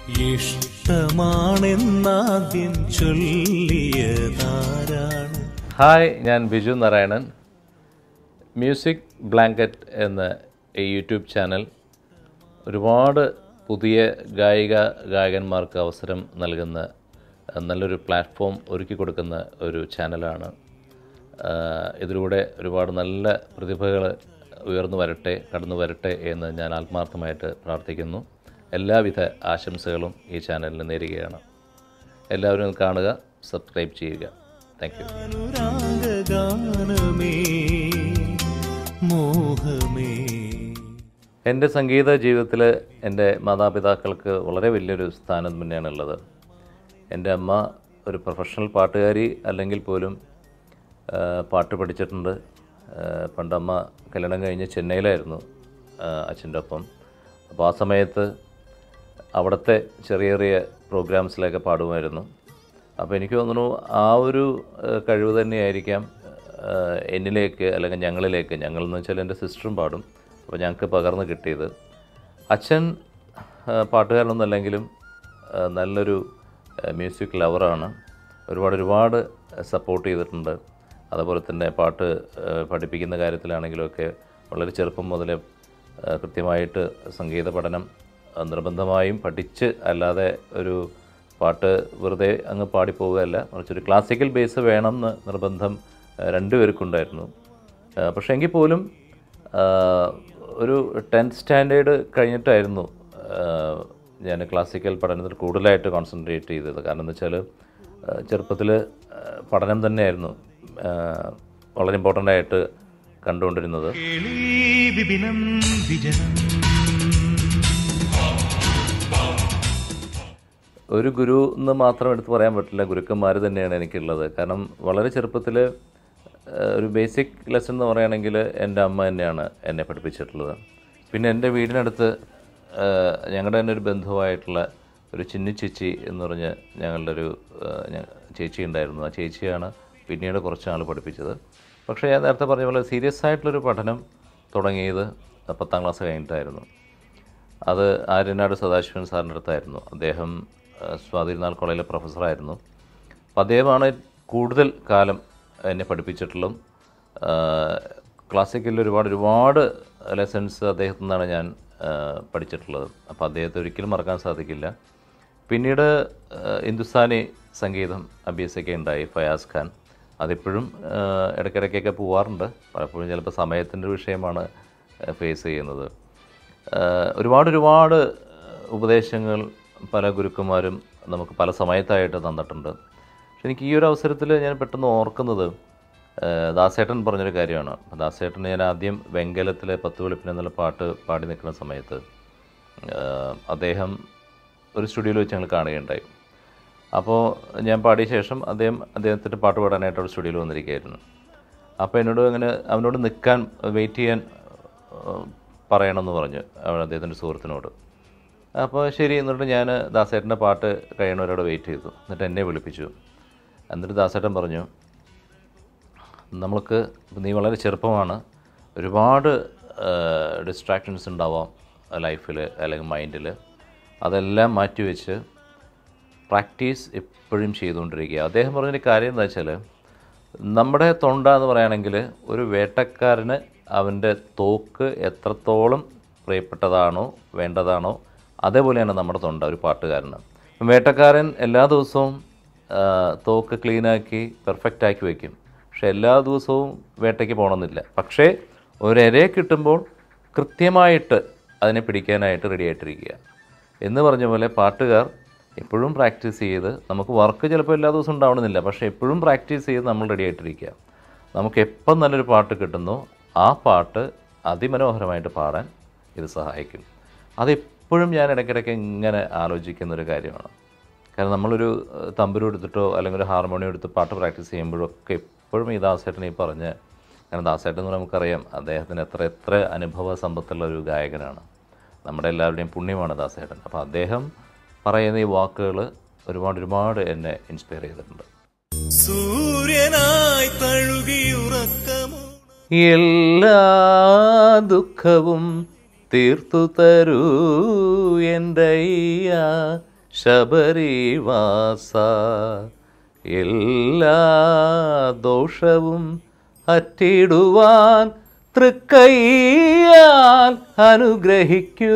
ഇഷ്ടമാണെന്നാദ്യം ചൊല്ലിയതാരാണ് hi ഞാൻ Biju Narayanan music blanket എന്ന ഈ യൂട്യൂബ് ചാനൽ ഒരുപാട് പുതിയ ഗായിക ഗായകന്മാർക്ക് അവസരം നൽകുന്ന അഹ്, നല്ലൊരു പ്ലാറ്റ്ഫോം ഒരുക്കി കൊടുക്കുന്ന ഒരു ചാനലാണ് ആഹ്, ഇതിലൂടെ ഒരുപാട് നല്ല പ്രതിഭകൾ ഉയർന്നു വരട്ടെ കടന്നു വരട്ടെ എന്ന് ഞാൻ ആത്മാർത്ഥമായിട്ട് പ്രാർത്ഥിക്കുന്നു എല്ലാവിധ ആശംസകളും ഈ ചാനലിന് നേരുകയാണ് എല്ലാവരും ഇത് കാണുക സബ്സ്ക്രൈബ് ചെയ്യുക താങ്ക് യു അനുരാഗഗാനമേ മോഹമേ എൻ്റെ സംഗീത ജീവിതത്തിൽ എൻ്റെ മാതാപിതാക്കൾക്ക് വളരെ വലിയൊരു സ്ഥാനം തന്നെയാണുള്ളത് എൻ്റെ അമ്മ ഒരു പ്രൊഫഷണൽ പാട്ടുകാരി അല്ലെങ്കിൽ പോലും ആ, പാട്ട് പഠിച്ചിട്ടുണ്ട് ആ, പണ്ടമ്മ കല്യാണം കഴിഞ്ഞ് ചെന്നൈയിലായിരുന്നു അച്ഛൻ്റെ ഒപ്പം അപ്പോൾ ആ സമയത്ത് അവിടുത്തെ ചെറിയ ചെറിയ പ്രോഗ്രാംസിലൊക്കെ പാടുമായിരുന്നു അപ്പോൾ എനിക്ക് തോന്നുന്നു ആ ഒരു ഏഹ്, കഴിവ് തന്നെയായിരിക്കാം ഏഹ്, എന്നിലേക്ക് അല്ലെങ്കിൽ ഞങ്ങളിലേക്ക് ഞങ്ങൾ എന്ന് വെച്ചാൽ എൻ്റെ സിസ്റ്ററും പാടും അപ്പോൾ ഞങ്ങൾക്ക് പകർന്ന് കിട്ടിയത് അച്ഛൻ ഏഹ്, പാട്ടുകാരനൊന്നും അല്ലെങ്കിലും ഏഹ്, നല്ലൊരു ഏഹ്, മ്യൂസിക് ലവറാണ് ഒരുപാട് ഒരുപാട് സപ്പോർട്ട് ചെയ്തിട്ടുണ്ട് അതുപോലെ തന്നെ പാട്ട് ഏഹ്, പഠിപ്പിക്കുന്ന കാര്യത്തിലാണെങ്കിലുമൊക്കെ വളരെ ചെറുപ്പം മുതലേ ഏഹ്, കൃത്യമായിട്ട് സംഗീത പഠനം ഏഹ്, നിർബന്ധമായും പഠിച്ച് അല്ലാതെ ഒരു പാട്ട് വെറുതെ അങ്ങ് പാടിപ്പോവുകയല്ല മറിച്ചൊരു ക്ലാസിക്കൽ ബേസ് വേണമെന്ന് നിർബന്ധം ഏഹ്, രണ്ടുപേർക്കുണ്ടായിരുന്നു ഏഹ്, പക്ഷേ എങ്കിൽ പോലും ആഹ്, ഒരു ടെൻത്ത് സ്റ്റാൻഡേർഡ് കഴിഞ്ഞിട്ടായിരുന്നു ആഹ്, ഞാൻ ക്ലാസിക്കൽ പഠനത്തിൽ കൂടുതലായിട്ട് കോൺസെൻട്രേറ്റ് ചെയ്തത് കാരണം എന്ന് വെച്ചാൽ ചെറുപ്പത്തിൽ പഠനം തന്നെയായിരുന്നു ആഹ്, വളരെ ഇമ്പോർട്ടൻ്റ് ആയിട്ട് കണ്ടുകൊണ്ടിരുന്നത് കേളി വിപിനം വിജനം ഒരു ഗുരു എന്ന് മാത്രം എടുത്ത് പറയാൻ പറ്റില്ല ഗുരുക്കന്മാർ തന്നെയാണ് എനിക്കുള്ളത് കാരണം വളരെ ചെറുപ്പത്തിൽ ഒരു ബേസിക് ലെസൺ എന്ന് പറയുകയാണെങ്കിൽ എൻ്റെ അമ്മ തന്നെയാണ് എന്നെ പഠിപ്പിച്ചിട്ടുള്ളത് പിന്നെ എൻ്റെ വീടിനടുത്ത് ഏഹ്, ഞങ്ങളുടെ തന്നെ ഒരു ബന്ധുവായിട്ടുള്ള ഒരു ചിന്നി ചേച്ചി എന്ന് പറഞ്ഞ് ഞങ്ങളുടെ ഒരു ഏഹ്, ഞ- ചേച്ചി ഉണ്ടായിരുന്നു ആ ചേച്ചിയാണ് പിന്നീട് കുറച്ച് നാൾ പഠിപ്പിച്ചത് പക്ഷേ ഞാൻ നേരത്തെ പറഞ്ഞ പോലെ സീരിയസ് ആയിട്ടുള്ളൊരു പഠനം തുടങ്ങിയത് പത്താം ക്ലാസ് കഴിഞ്ഞിട്ടായിരുന്നു അത് ആര്യനാട് സദാശിവൻ സാറിൻ്റെ അടുത്തായിരുന്നു അദ്ദേഹം ആ, സ്വാതിരുന്നാൾ കോളേജിലെ പ്രൊഫസറായിരുന്നു അപ്പോൾ അദ്ദേഹമാണ് കൂടുതൽ കാലം എന്നെ പഠിപ്പിച്ചിട്ടുള്ളതും ആ, ക്ലാസിക്കലിൽ ഒരുപാട് ഒരുപാട് ലെസൺസ് അദ്ദേഹത്തു നിന്നാണ് ഞാൻ ആ, പഠിച്ചിട്ടുള്ളത് അപ്പോൾ അദ്ദേഹത്തെ ഒരിക്കലും മറക്കാൻ സാധിക്കില്ല പിന്നീട് ആ, ഹിന്ദുസ്ഥാനി സംഗീതം അഭ്യസിക്കെ ഉണ്ടായി ഫയാസ് ഖാൻ അതിപ്പോഴും ആ, ഇടയ്ക്കിടയ്ക്കൊക്കെ പോവാറുണ്ട് പലപ്പോഴും ചിലപ്പോൾ സമയത്തിൻ്റെ വിഷയമാണ് ഫേസ് ചെയ്യുന്നത് ആഹ് ഒരുപാട് ഒരുപാട് ഉപദേശങ്ങൾ പല ഗുരുക്കന്മാരും നമുക്ക് പല സമയത്തായിട്ട് തന്നിട്ടുണ്ട് പക്ഷെ എനിക്ക് ഈ ഒരു അവസരത്തിൽ ഞാൻ പെട്ടെന്ന് ഓർക്കുന്നത് ആഹ് ദാസേട്ടൻ പറഞ്ഞൊരു കാര്യമാണ് അപ്പോൾ ദാസേട്ടൻ ഞാൻ ആദ്യം വെങ്കലത്തിലെ പത്ത് വെളുപ്പിന് എന്നുള്ള പാട്ട് പാടി നിൽക്കുന്ന സമയത്ത് ആഹ് അദ്ദേഹം ഒരു സ്റ്റുഡിയോയിൽ വെച്ച് ഞങ്ങൾ കാണുകയുണ്ടായി അപ്പോൾ ഞാൻ പാടിയ ശേഷം അദ്ദേഹം അദ്ദേഹത്തിൻ്റെ പാട്ട് പാടാനായിട്ട് അവിടെ സ്റ്റുഡിയോയിൽ വന്നിരിക്കുകയായിരുന്നു അപ്പോൾ എന്നോട് അങ്ങനെ അവനോട് നിൽക്കാൻ വെയിറ്റ് ചെയ്യാൻ ഏഹ്, പറയണമെന്ന് പറഞ്ഞു അവൻ അദ്ദേഹത്തിൻ്റെ സുഹൃത്തിനോട് അപ്പോൾ ശരി എന്നിട്ട് ഞാൻ ദാസേട്ടൻ്റെ പാട്ട് കഴിയണവരോട് വെയിറ്റ് ചെയ്തു എന്നിട്ട് എന്നെ വിളിപ്പിച്ചു എന്നിട്ട് ദാസേട്ടൻ പറഞ്ഞു നമ്മൾക്ക് നീ വളരെ ചെറുപ്പമാണ് ഒരുപാട് ഡിസ്ട്രാക്ഷൻസ് ഉണ്ടാവാം ലൈഫിൽ അല്ലെങ്കിൽ മൈൻഡിൽ അതെല്ലാം മാറ്റിവെച്ച് പ്രാക്ടീസ് എപ്പോഴും ചെയ്തുകൊണ്ടിരിക്കുക അദ്ദേഹം പറഞ്ഞൊരു കാര്യം എന്താ വെച്ചാൽ നമ്മുടെ തൊണ്ട എന്ന് പറയുകയാണെങ്കിൽ ഒരു വേട്ടക്കാരന് അവൻ്റെ തോക്ക് എത്രത്തോളം പ്രിയപ്പെട്ടതാണോ വേണ്ടതാണോ അതേപോലെയാണ് നമ്മുടെ തൊണ്ട ഒരു പാട്ടുകാരന് ഇപ്പം വേട്ടക്കാരൻ എല്ലാ ദിവസവും ആ, തോക്ക് ക്ലീനാക്കി പെർഫെക്റ്റ് ആക്കി വയ്ക്കും പക്ഷെ എല്ലാ ദിവസവും വേട്ടയ്ക്ക് പോകണമെന്നില്ല പക്ഷേ ഒരരെ കിട്ടുമ്പോൾ കൃത്യമായിട്ട് അതിനെ പിടിക്കാനായിട്ട് റെഡി ആയിട്ടിരിക്കുക എന്ന് പറഞ്ഞ പോലെ പാട്ടുകാർ എപ്പോഴും പ്രാക്ടീസ് ചെയ്ത് നമുക്ക് വർക്ക് ചിലപ്പോൾ എല്ലാ ദിവസവും ഉണ്ടാവണമെന്നില്ല പക്ഷേ എപ്പോഴും പ്രാക്ടീസ് ചെയ്ത് നമ്മൾ റെഡി ആയിട്ടിരിക്കുക നമുക്ക് എപ്പം നല്ലൊരു പാട്ട് കിട്ടുന്നോ ആ പാട്ട് അതിമനോഹരമായിട്ട് പാടാൻ ഇത് സഹായിക്കും അതെപ്പോഴും ഞാൻ ഇടയ്ക്കിടയ്ക്ക് ഇങ്ങനെ ആലോചിക്കുന്ന ഒരു കാര്യമാണ് കാരണം നമ്മളൊരു ഏഹ്, തമ്പുരു എടുത്തിട്ടോ അല്ലെങ്കിൽ ഒരു ഹാർമോണിയം എടുത്ത് പാട്ട് പ്രാക്ടീസ് ചെയ്യുമ്പോഴൊക്കെ എപ്പോഴും ഈ ദാസേട്ടൻ ഈ പറഞ്ഞ് കാരണം ദാസേട്ടൻ എന്ന് നമുക്കറിയാം അദ്ദേഹത്തിന് എത്ര എത്ര അനുഭവ സമ്പത്തുള്ള ഒരു ഗായകനാണ് നമ്മുടെ എല്ലാവരുടെയും പുണ്യമാണ് ദാസേട്ടൻ അപ്പോൾ അദ്ദേഹം പറയുന്ന ഈ വാക്കുകൾ ഒരുപാട് ഒരുപാട് എന്നെ ഇൻസ്പയർ ചെയ്തിട്ടുണ്ട് സൂര്യനായി തഴുകിയുറക്കമോ എല്ലാ ദുഃഖവും തീർത്തു തരൂ എൻ്റെ അയ്യ ശബരിവാസ എല്ലാ ദോഷവും അറ്റിടുവാൻ തൃക്കൈയാൽ അനുഗ്രഹിക്കൂ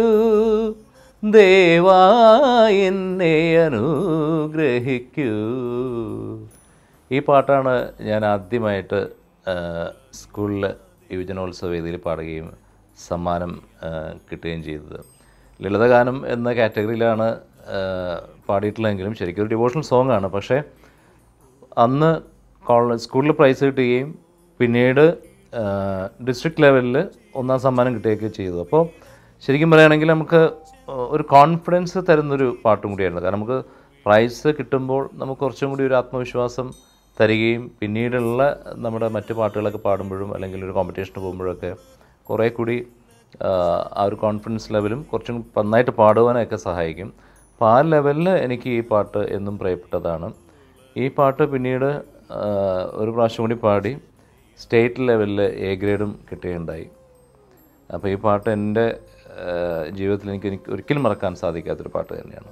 ദേവാ എന്നെ അനുഗ്രഹിക്കൂ ഈ പാട്ടാണ് ഞാൻ ആദ്യമായിട്ട് സ്കൂളിൽ യുവജനോത്സവ വേദിയിൽ പാടുകയും സമ്മാനം ആ, കിട്ടുകയും ചെയ്തത് ലളിതഗാനം എന്ന കാറ്റഗറിയിലാണ് ആ, പാടിയിട്ടുള്ളതെങ്കിലും ശരിക്കും ഒരു ഡിവോഷണൽ സോങ് ആണ് പക്ഷേ അന്ന് കോളേജ് സ്കൂളിൽ പ്രൈസ് കിട്ടുകയും പിന്നീട് ഡിസ്ട്രിക്ട് ലെവലിൽ ഒന്നാം സമ്മാനം കിട്ടുകയൊക്കെ ചെയ്തു അപ്പോൾ ശരിക്കും പറയുകയാണെങ്കിൽ നമുക്ക് ഒരു കോൺഫിഡൻസ് തരുന്നൊരു പാട്ടും കൂടിയായിരുന്നു കാരണം നമുക്ക് പ്രൈസ് കിട്ടുമ്പോൾ നമുക്ക് കുറച്ചും കൂടി ഒരു ആത്മവിശ്വാസം തരികയും പിന്നീടുള്ള നമ്മുടെ മറ്റ് പാട്ടുകളൊക്കെ പാടുമ്പോഴും അല്ലെങ്കിൽ ഒരു കോമ്പറ്റീഷന് പോകുമ്പോഴൊക്കെ കുറേ കൂടി ആ, ആ ഒരു കോൺഫിഡൻസ് ലെവലും കുറച്ചും നന്നായിട്ട് പാടുവാനൊക്കെ സഹായിക്കും അപ്പോൾ ആ ലെവലിൽ എനിക്ക് ഈ പാട്ട് എന്നും പ്രിയപ്പെട്ടതാണ് ഈ പാട്ട് പിന്നീട് ആ, ഒരു പ്രാവശ്യം കൂടി പാടി സ്റ്റേറ്റ് ലെവലിൽ എ ഗ്രേഡും കിട്ടുകയുണ്ടായി അപ്പോൾ ഈ പാട്ട് എൻ്റെ ആ, ജീവിതത്തിൽ എനിക്ക് എനിക്ക് ഒരിക്കലും മറക്കാൻ സാധിക്കാത്തൊരു പാട്ട് തന്നെയാണ്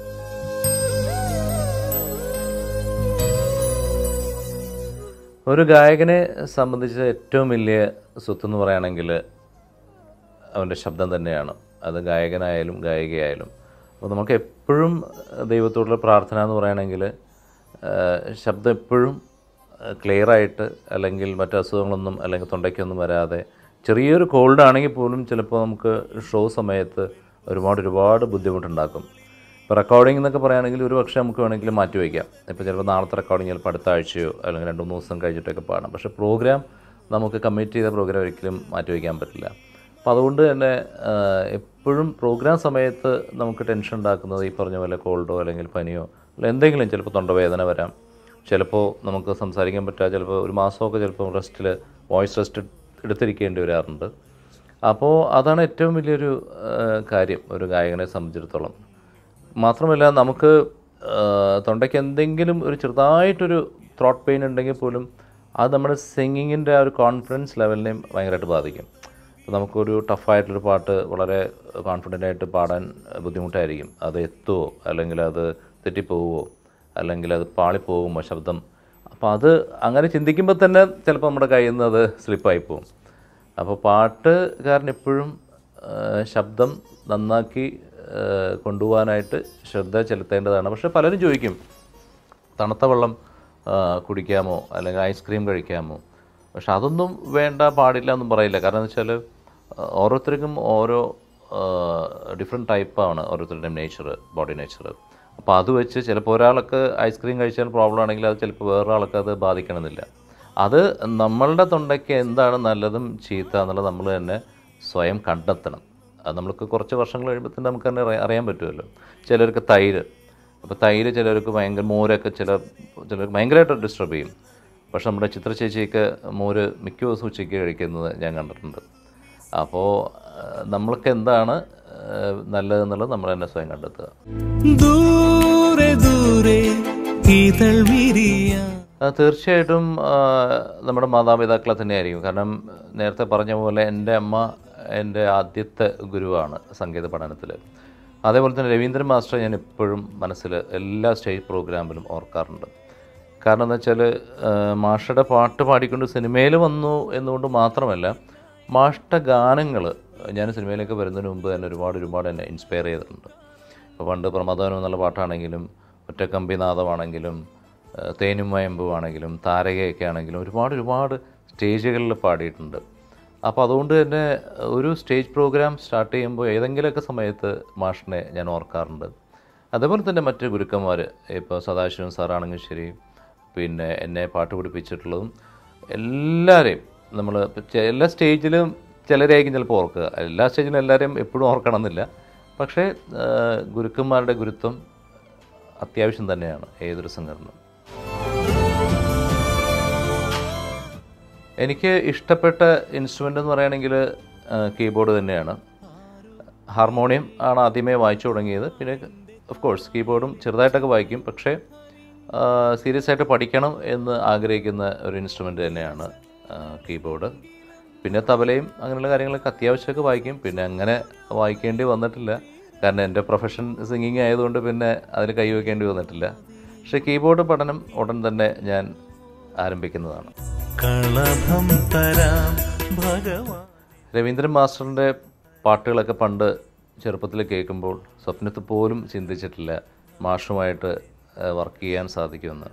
ഒരു ഗായകനെ സംബന്ധിച്ച് ഏറ്റവും വലിയ സ്വത്തെന്ന് പറയുകയാണെങ്കിൽ അവൻ്റെ ശബ്ദം തന്നെയാണ് അത് ഗായകനായാലും ഗായികയായാലും അപ്പോൾ നമുക്ക് എപ്പോഴും ദൈവത്തോടുള്ള പ്രാർത്ഥന എന്ന് പറയുകയാണെങ്കിൽ ശബ്ദം എപ്പോഴും ക്ലിയറായിട്ട് അല്ലെങ്കിൽ മറ്റു അസുഖങ്ങളൊന്നും അല്ലെങ്കിൽ തൊണ്ടയ്ക്കൊന്നും വരാതെ ചെറിയൊരു കോൾഡ് ആണെങ്കിൽ പോലും ചിലപ്പോൾ നമുക്ക് ഷോ സമയത്ത് ഒരുപാട് ഒരുപാട് ബുദ്ധിമുട്ടുണ്ടാക്കും ഇപ്പോൾ റെക്കോർഡിംഗ് എന്നൊക്കെ പറയുകയാണെങ്കിൽ ഒരു പക്ഷേ നമുക്ക് വേണമെങ്കിൽ മാറ്റി വയ്ക്കാം ഇപ്പോൾ ചിലപ്പോൾ നാളത്തെ റെക്കോർഡിംഗ് ചിലപ്പോൾ അടുത്ത ആഴ്ചയോ അല്ലെങ്കിൽ രണ്ട് മൂന്ന് ദിവസം കഴിഞ്ഞിട്ടൊക്കെ പാടാം പക്ഷേ പ്രോഗ്രാം നമുക്ക് കമ്മിറ്റ് ചെയ്ത പ്രോഗ്രാം ഒരിക്കലും മാറ്റി വയ്ക്കാൻ പറ്റില്ല അപ്പോൾ അതുകൊണ്ട് തന്നെ ആ, എപ്പോഴും പ്രോഗ്രാം സമയത്ത് നമുക്ക് ടെൻഷൻ ഉണ്ടാക്കുന്നത് ഈ പറഞ്ഞ പോലെ കോൾഡോ അല്ലെങ്കിൽ പനിയോ അല്ല എന്തെങ്കിലും ചിലപ്പോൾ തൊണ്ടവേദന വരാം ചിലപ്പോൾ നമുക്ക് സംസാരിക്കാൻ പറ്റാ ചിലപ്പോൾ ഒരു മാസമൊക്കെ ചിലപ്പോൾ റെസ്റ്റിൽ വോയിസ് റെസ്റ്റ് എടുത്തിരിക്കേണ്ടി വരാറുണ്ട് അപ്പോൾ അതാണ് ഏറ്റവും വലിയൊരു ആ, കാര്യം ഒരു ഗായകനെ സംബന്ധിച്ചിടത്തോളം മാത്രമല്ല നമുക്ക് ആ, തൊണ്ടയ്ക്ക് എന്തെങ്കിലും ഒരു ചെറുതായിട്ടൊരു ത്രോട്ട് പെയിൻ ഉണ്ടെങ്കിൽ പോലും അത് നമ്മുടെ സിംഗിങ്ങിൻ്റെ ആ ഒരു കോൺഫിഡൻസ് ലെവലിനെയും ഭയങ്കരമായിട്ട് ബാധിക്കും ഇപ്പോൾ നമുക്കൊരു ടഫായിട്ടുള്ളൊരു പാട്ട് വളരെ കോൺഫിഡൻ്റ് ആയിട്ട് പാടാൻ ബുദ്ധിമുട്ടായിരിക്കും അത് എത്തുമോ അല്ലെങ്കിൽ അത് തെറ്റിപ്പോവുമോ അല്ലെങ്കിൽ അത് പാളിപ്പോകുമോ ശബ്ദം അപ്പോൾ അത് അങ്ങനെ ചിന്തിക്കുമ്പോൾ തന്നെ ചിലപ്പോൾ നമ്മുടെ കയ്യിൽ നിന്ന് അത് സ്ലിപ്പായി പോകും അപ്പോൾ പാട്ടുകാരൻ എപ്പോഴും ആ, ശബ്ദം നന്നാക്കി ആ, കൊണ്ടുപോകാനായിട്ട് ശ്രദ്ധ ചെലുത്തേണ്ടതാണ് പക്ഷേ പലരും ചോദിക്കും തണുത്ത വെള്ളം ആ, കുടിക്കാമോ അല്ലെങ്കിൽ ഐസ്ക്രീം കഴിക്കാമോ പക്ഷെ അതൊന്നും വേണ്ട പാടില്ല എന്നും പറയില്ല കാരണം എന്ന് വെച്ചാൽ ഓരോരുത്തർക്കും ഓരോ ഡിഫറെൻറ്റ് ടൈപ്പാണ് ഓരോരുത്തരുടെയും നേച്ചർ ബോഡി നേച്ചർ അപ്പോൾ അത് വെച്ച് ചിലപ്പോൾ ഒരാൾക്ക് ഐസ്ക്രീം കഴിച്ചാൽ പ്രോബ്ലം ആണെങ്കിൽ അത് ചിലപ്പോൾ വേറൊരാൾക്ക് അത് ബാധിക്കണമെന്നില്ല അത് നമ്മളുടെ തൊണ്ടയ്ക്ക് എന്താണ് നല്ലതും ചീത്ത എന്നുള്ളത് നമ്മൾ തന്നെ സ്വയം കണ്ടെത്തണം അത് നമ്മൾക്ക് കുറച്ച് വർഷങ്ങൾ കഴിയുമ്പോൾ തന്നെ നമുക്ക് തന്നെ അറിയാൻ- അറിയാൻ പറ്റുമല്ലോ ചിലർക്ക് തൈര് അപ്പോൾ തൈര് ചിലർക്ക് ഭയങ്കര മോരൊക്കെ ചില ചിലർക്ക് ഭയങ്കരമായിട്ട് ഡിസ്റ്റർബ് ചെയ്യും പക്ഷെ നമ്മുടെ ചിത്ര ചേച്ചിയൊക്കെ മോര് മിക്ക ദിവസവും ഉച്ചയ്ക്ക് കഴിക്കുന്നത് ഞാൻ കണ്ടിട്ടുണ്ട് അപ്പോൾ നമ്മൾക്ക് എന്താണ് ആ, നല്ലതെന്നുള്ളത് നമ്മൾ തന്നെ സ്വയം കണ്ടെത്തുക ദൂരെ ദൂരെ ഇതൾ വിരിയ ആ, തീർച്ചയായിട്ടും ആ, നമ്മുടെ മാതാപിതാക്കളെ തന്നെയായിരിക്കും കാരണം നേരത്തെ പറഞ്ഞ പോലെ എൻ്റെ അമ്മ എൻ്റെ ആദ്യത്തെ ഗുരുവാണ് സംഗീത പഠനത്തിൽ അതേപോലെ തന്നെ രവീന്ദ്രൻ മാസ്റ്റർ ഞാൻ എപ്പോഴും മനസ്സിൽ എല്ലാ സ്റ്റേജ് പ്രോഗ്രാമിലും ഓർക്കാറുണ്ട് കാരണം എന്താ വെച്ചാൽ മാഷയുടെ പാട്ട് പാടിക്കൊണ്ട് സിനിമയിൽ വന്നു എന്നുകൊണ്ട് മാത്രമല്ല മാഷ്ട ഗാനങ്ങൾ ഞാൻ സിനിമയിലേക്ക് വരുന്നതിന് മുമ്പ് തന്നെ ഒരുപാട് ഒരുപാട് എന്നെ ഇൻസ്പയർ ചെയ്തിട്ടുണ്ട് ഇപ്പോൾ പണ്ട് പ്രമദവനം എന്നുള്ള പാട്ടാണെങ്കിലും ഒറ്റക്കമ്പി നാദമാണെങ്കിലും ഏഹ് തേനും വയമ്പുമാണെങ്കിലും താരകയൊക്കെ ആണെങ്കിലും ഒരുപാട് ഒരുപാട് സ്റ്റേജുകളിൽ പാടിയിട്ടുണ്ട് അപ്പോൾ അതുകൊണ്ട് തന്നെ ഒരു സ്റ്റേജ് പ്രോഗ്രാം സ്റ്റാർട്ട് ചെയ്യുമ്പോൾ ഏതെങ്കിലുമൊക്കെ സമയത്ത് മാഷിനെ ഞാൻ ഓർക്കാറുണ്ട് അതേപോലെ തന്നെ മറ്റ് ഗുരുക്കന്മാർ ഇപ്പോൾ സദാശിവൻ സാറാണെങ്കിലും ശരി പിന്നെ എന്നെ പാട്ട് പഠിപ്പിച്ചിട്ടുള്ളതും എല്ലാവരെയും നമ്മൾ എല്ലാ സ്റ്റേജിലും ചിലരെയായിരിക്കും ചിലപ്പോൾ ഓർക്കുക എല്ലാ സ്റ്റേജിലും എല്ലാവരെയും എപ്പോഴും ഓർക്കണമെന്നില്ല പക്ഷേ ആ, ഗുരുക്കന്മാരുടെ ഗുരുത്വം അത്യാവശ്യം തന്നെയാണ് ഏതൊരു സംഘടന എനിക്ക് ഇഷ്ടപ്പെട്ട ഇൻസ്ട്രുമെൻ്റ് എന്ന് പറയുകയാണെങ്കിൽ കീബോർഡ് തന്നെയാണ് ഹാർമോണിയം ആണ് ആദ്യമേ വായിച്ചു തുടങ്ങിയത് പിന്നെ ഓഫ് കോഴ്സ് കീബോർഡും ചെറുതായിട്ടൊക്കെ വായിക്കും പക്ഷേ സീരിയസ് ആയിട്ട് പഠിക്കണം എന്ന് ആഗ്രഹിക്കുന്ന ഒരു ഇൻസ്ട്രുമെൻ്റ് തന്നെയാണ് കീബോർഡ് പിന്നെ തബലയും അങ്ങനെയുള്ള കാര്യങ്ങളൊക്കെ അത്യാവശ്യമൊക്കെ വായിക്കും പിന്നെ അങ്ങനെ വായിക്കേണ്ടി വന്നിട്ടില്ല കാരണം എൻ്റെ പ്രൊഫഷൻ സിംഗിങ് ആയതുകൊണ്ട് പിന്നെ അതിന് കൈവയ്ക്കേണ്ടി വന്നിട്ടില്ല പക്ഷേ കീബോർഡ് പഠനം ഉടൻ തന്നെ ഞാൻ ആരംഭിക്കുന്നതാണ് കളഭം തരാം ഭഗവാൻ രവീന്ദ്രൻ മാസ്റ്ററിൻ്റെ പാട്ടുകളൊക്കെ പണ്ട് ചെറുപ്പത്തിൽ കേൾക്കുമ്പോൾ സ്വപ്നത്തിൽ പോലും ചിന്തിച്ചിട്ടില്ല മാഷുമായിട്ട് വർക്ക് ചെയ്യാൻ സാധിക്കുമെന്ന്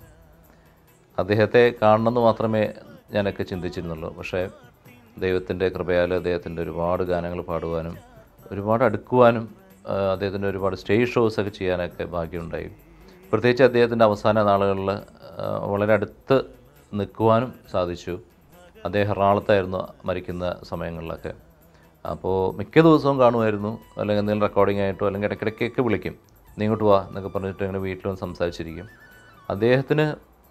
അദ്ദേഹത്തെ കാണണമെന്ന് മാത്രമേ ഞാനൊക്കെ ചിന്തിച്ചിരുന്നുള്ളൂ പക്ഷേ ദൈവത്തിൻ്റെ കൃപയാൽ അദ്ദേഹത്തിൻ്റെ ഒരുപാട് ഗാനങ്ങൾ പാടുവാനും ഒരുപാട് അടുക്കുവാനും ആ, അദ്ദേഹത്തിൻ്റെ ഒരുപാട് സ്റ്റേജ് ഷോസ് ഒക്കെ ചെയ്യാനൊക്കെ ഭാഗ്യമുണ്ടായി പ്രത്യേകിച്ച് അദ്ദേഹത്തിൻ്റെ അവസാന നാളുകളിൽ ആ, വളരെ അടുത്ത് നിൽക്കുവാനും സാധിച്ചു അദ്ദേഹം എറണാകുളത്തായിരുന്നു മരിക്കുന്ന സമയങ്ങളിലൊക്കെ അപ്പോൾ മിക്ക ദിവസവും കാണുമായിരുന്നു അല്ലെങ്കിൽ എന്തെങ്കിലും റെക്കോർഡിംഗ് ആയിട്ടോ അല്ലെങ്കിൽ ഇടയ്ക്കിടയ്ക്കൊക്കെ വിളിക്കും നീ ഇങ്ങോട്ട് വാ എന്നൊക്കെ പറഞ്ഞിട്ട് ഇങ്ങനെ വീട്ടിലും സംസാരിച്ചിരിക്കും അദ്ദേഹത്തിന്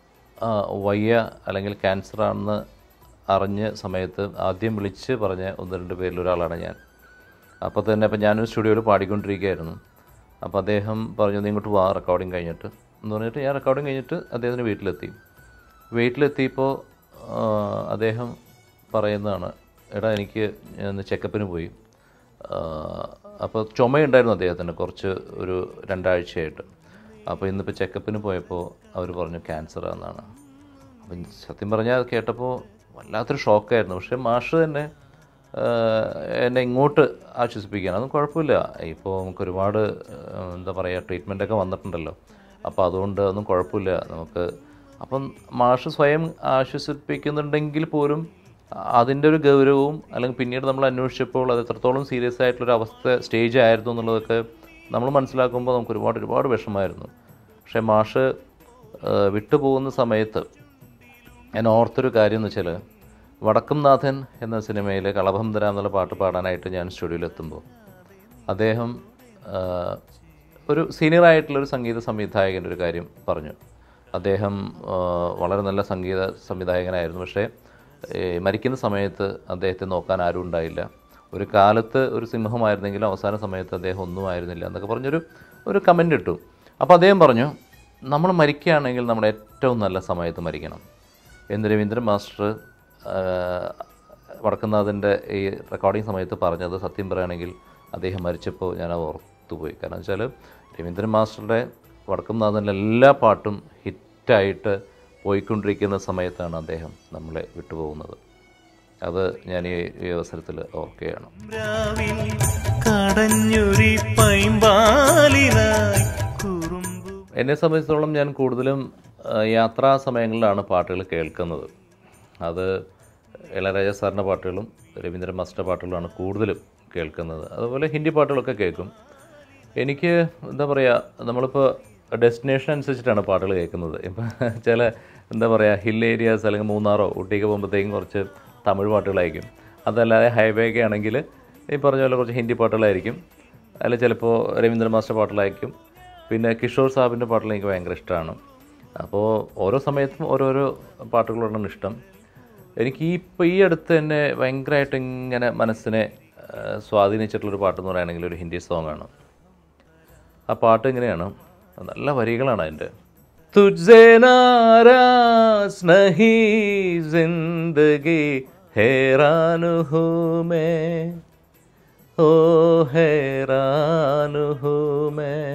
ആ, വയ്യ അല്ലെങ്കിൽ ക്യാൻസർ ആണെന്ന് അറിഞ്ഞ സമയത്ത് ആദ്യം വിളിച്ച് പറഞ്ഞ ഒന്ന് രണ്ട് പേരിൽ ഒരാളാണ് ഞാൻ അപ്പോൾ തന്നെ അപ്പോൾ ഞാനൊരു സ്റ്റുഡിയോയിൽ പാടിക്കൊണ്ടിരിക്കുകയായിരുന്നു അപ്പോൾ അദ്ദേഹം പറഞ്ഞു നീ ഇങ്ങോട്ട് വാ റെക്കോർഡിങ് കഴിഞ്ഞിട്ട് എന്ന് പറഞ്ഞിട്ട് ഞാൻ റെക്കോർഡിങ് കഴിഞ്ഞിട്ട് അദ്ദേഹത്തിന് വീട്ടിലെത്തി വീട്ടിലെത്തിയപ്പോൾ ആ, അദ്ദേഹം പറയുന്നതാണ് എടാ എനിക്ക് ഒന്ന് ചെക്കപ്പിന് പോയി ആ, അപ്പോൾ ചുമയുണ്ടായിരുന്നു അദ്ദേഹത്തിന് കുറച്ച് ഒരു രണ്ടാഴ്ചയായിട്ട് അപ്പോൾ ഇന്നിപ്പോൾ ചെക്കപ്പിന് പോയപ്പോൾ അവർ പറഞ്ഞു ക്യാൻസർ എന്നാണ് അപ്പം സത്യം പറഞ്ഞാൽ അത് കേട്ടപ്പോൾ വല്ലാത്തൊരു ഷോക്കായിരുന്നു പക്ഷേ മാഷ് തന്നെ ആ, എന്നെ ഇങ്ങോട്ട് ആശ്വസിപ്പിക്കുകയാണ് അതൊന്നും കുഴപ്പമില്ല ഇപ്പോൾ നമുക്ക് ഒരുപാട് ആ, എന്താ പറയുക ട്രീറ്റ്മെൻറ്റൊക്കെ വന്നിട്ടുണ്ടല്ലോ അപ്പോൾ അതുകൊണ്ട് ഒന്നും കുഴപ്പമില്ല നമുക്ക് അപ്പം മാഷ് സ്വയം ആശ്വസിപ്പിക്കുന്നുണ്ടെങ്കിൽ പോലും അതിൻ്റെ ഒരു ഗൗരവവും അല്ലെങ്കിൽ പിന്നീട് നമ്മൾ അന്വേഷിച്ചപ്പോൾ അത് എത്രത്തോളം സീരിയസ് ആയിട്ടുള്ളൊരു അവസ്ഥ സ്റ്റേജ് ആയിരുന്നു എന്നുള്ളതൊക്കെ നമ്മൾ മനസ്സിലാക്കുമ്പോൾ നമുക്ക് ഒരുപാട് ഒരുപാട് വിഷമമായിരുന്നു പക്ഷേ മാഷ് ആ, വിട്ടുപോകുന്ന സമയത്ത് ഞാൻ ഓർത്തൊരു കാര്യം എന്ന് വെച്ചാൽ വടക്കുംനാഥൻ എന്ന സിനിമയിൽ കളഭം തരാം എന്നുള്ള പാട്ട് പാടാനായിട്ട് ഞാൻ സ്റ്റുഡിയോയിലെത്തുമ്പോൾ അദ്ദേഹം ആ, ഒരു സീനിയർ ആയിട്ടുള്ളൊരു സംഗീത സംവിധായകൻ്റെ ഒരു കാര്യം പറഞ്ഞു അദ്ദേഹം ആ, വളരെ നല്ല സംഗീത സംവിധായകനായിരുന്നു പക്ഷേ ഏ, മരിക്കുന്ന സമയത്ത് അദ്ദേഹത്തെ നോക്കാൻ ആരും ഉണ്ടായില്ല ഒരു കാലത്ത് ഒരു സിംഹമായിരുന്നെങ്കിലും അവസാന സമയത്ത് അദ്ദേഹം ഒന്നും ആയിരുന്നില്ല എന്നൊക്കെ പറഞ്ഞൊരു ഒരു കമൻ്റ് ഇട്ടു അപ്പോൾ അദ്ദേഹം പറഞ്ഞു നമ്മൾ മരിക്കുകയാണെങ്കിൽ നമ്മുടെ ഏറ്റവും നല്ല സമയത്ത് മരിക്കണം എന്ന് രവീന്ദ്രൻ മാസ്റ്റർ ആ, വടക്കുന്നാഥൻ്റെ ഈ റെക്കോർഡിംഗ് സമയത്ത് പറഞ്ഞത് സത്യം പറയുകയാണെങ്കിൽ അദ്ദേഹം മരിച്ചപ്പോൾ ഞാൻ അത് ഓർത്തുപോയി കാരണം വെച്ചാൽ രവീന്ദ്രൻ മാസ്റ്ററുടെ വടക്കുംനാഥൻ്റെ എല്ലാ പാട്ടും ഹിറ്റായിട്ട് പോയിക്കൊണ്ടിരിക്കുന്ന സമയത്താണ് അദ്ദേഹം നമ്മളെ വിട്ടുപോകുന്നത് അത് ഞാൻ ഈ ഈ അവസരത്തിൽ ഓർക്കുകയാണ് രാവിൽ കടഞ്ഞൊരി പൈമ്പാലിനായി കുറുമ്പു എന്നെ സംബന്ധിച്ചിടത്തോളം ഞാൻ കൂടുതലും ആ, യാത്രാ സമയങ്ങളിലാണ് പാട്ടുകൾ കേൾക്കുന്നത് അത് ഇളയരാജ സാറിൻ്റെ പാട്ടുകളും രവീന്ദ്രൻ മാസ്റ്റർ പാട്ടുകളുമാണ് കൂടുതലും കേൾക്കുന്നത് അതുപോലെ ഹിന്ദി പാട്ടുകളൊക്കെ കേൾക്കും എനിക്ക് എന്താ പറയുക നമ്മളിപ്പോൾ ഡെസ്റ്റിനേഷൻ അനുസരിച്ചിട്ടാണ് പാട്ടുകൾ കേൾക്കുന്നത് ഇപ്പം ചില എന്താ പറയുക ഹിൽ ഏരിയാസ് അല്ലെങ്കിൽ മൂന്നാറോ ഊട്ടിയൊക്കെ പോകുമ്പോഴത്തേക്കും കുറച്ച് തമിഴ് പാട്ടുകളായിരിക്കും അതല്ലാതെ ഹൈവേ ഒക്കെ ആണെങ്കിൽ ഈ പറഞ്ഞ പോലെ കുറച്ച് ഹിന്ദി പാട്ടുകളായിരിക്കും അതിൽ ചിലപ്പോൾ രവീന്ദ്ര മാസ്റ്റർ പാട്ടുകളായിരിക്കും പിന്നെ കിഷോർ സാഹിബിൻ്റെ പാട്ടുകൾ എനിക്ക് ഭയങ്കര ഇഷ്ടമാണ് അപ്പോൾ ഓരോ സമയത്തും ഓരോരോ പാട്ടുകളോടാണ് ഇഷ്ടം എനിക്ക് ഈ ഇപ്പോൾ ഈ അടുത്ത് തന്നെ ഭയങ്കരമായിട്ട് ഇങ്ങനെ മനസ്സിനെ ആ, സ്വാധീനിച്ചിട്ടുള്ളൊരു പാട്ടെന്ന് പറയുകയാണെങ്കിൽ ഒരു ഹിന്ദി സോങ്ങാണ് ആ പാട്ട് ഇങ്ങനെയാണ് നല്ല വരികളാണ് അതിൻ്റെ തുझे नाराज नहीं जिंदगी हैरान हूँ मैं ओ हैरान हूँ मैं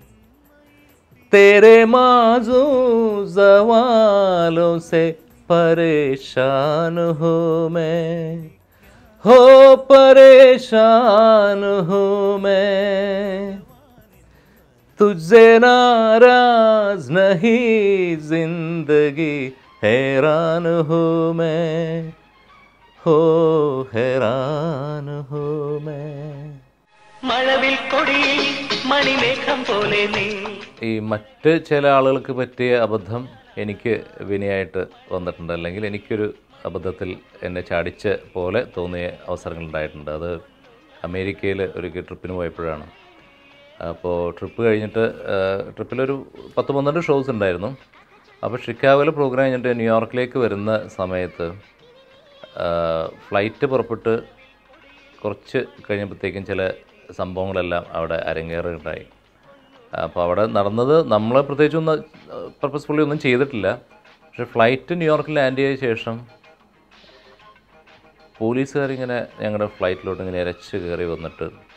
तेरे माजू जवालों से परेशान हूँ मैं हो परेशान हूँ मैं तुझसे नाराज नहीं जिंदगी हैरान हूँ मैं हो हैरान हूँ मैं മഴവിൽ കൊടിയിൽ മണിമേഘം പോലെ നീ ഈ മറ്റ് ചില ആളുകൾക്ക് പറ്റിയ അബദ്ധം എനിക്ക് വിനയായിട്ട് വന്നിട്ടുണ്ട് അല്ലെങ്കിൽ എനിക്കൊരു അബദ്ധത്തിൽ എന്നെ ചാടിച്ച പോലെ തോന്നിയ അവസരങ്ങളുണ്ടായിട്ടുണ്ട് അത് അമേരിക്കയിൽ ഒരു ട്രിപ്പിന് പോയപ്പോഴാണ് അപ്പോൾ ട്രിപ്പ് കഴിഞ്ഞിട്ട് ആ, ട്രിപ്പിലൊരു പത്ത് പന്ത്രണ്ട് ഷോസ് ഉണ്ടായിരുന്നു അപ്പോൾ ഷിക്കാഗോയിൽ പ്രോഗ്രാം കഴിഞ്ഞിട്ട് ന്യൂയോർക്കിലേക്ക് വരുന്ന സമയത്ത് ആ, ഫ്ലൈറ്റ് പുറപ്പെട്ട് കുറച്ച് കഴിഞ്ഞപ്പോഴത്തേക്കും ചില സംഭവങ്ങളെല്ലാം അവിടെ അരങ്ങേറുകയുണ്ടായി അപ്പോൾ അവിടെ നടന്നത് നമ്മൾ പ്രത്യേകിച്ചൊന്നും പർപ്പസ്ഫുള്ളി ഒന്നും ചെയ്തിട്ടില്ല പക്ഷേ ഫ്ലൈറ്റ് ന്യൂയോർക്കിൽ ലാൻഡ് ചെയ്ത ശേഷം പോലീസുകാരിങ്ങനെ ഞങ്ങളുടെ ഫ്ലൈറ്റിലോട്ട് ഇങ്ങനെ ഇരച്ച് കയറി വന്നിട്ട്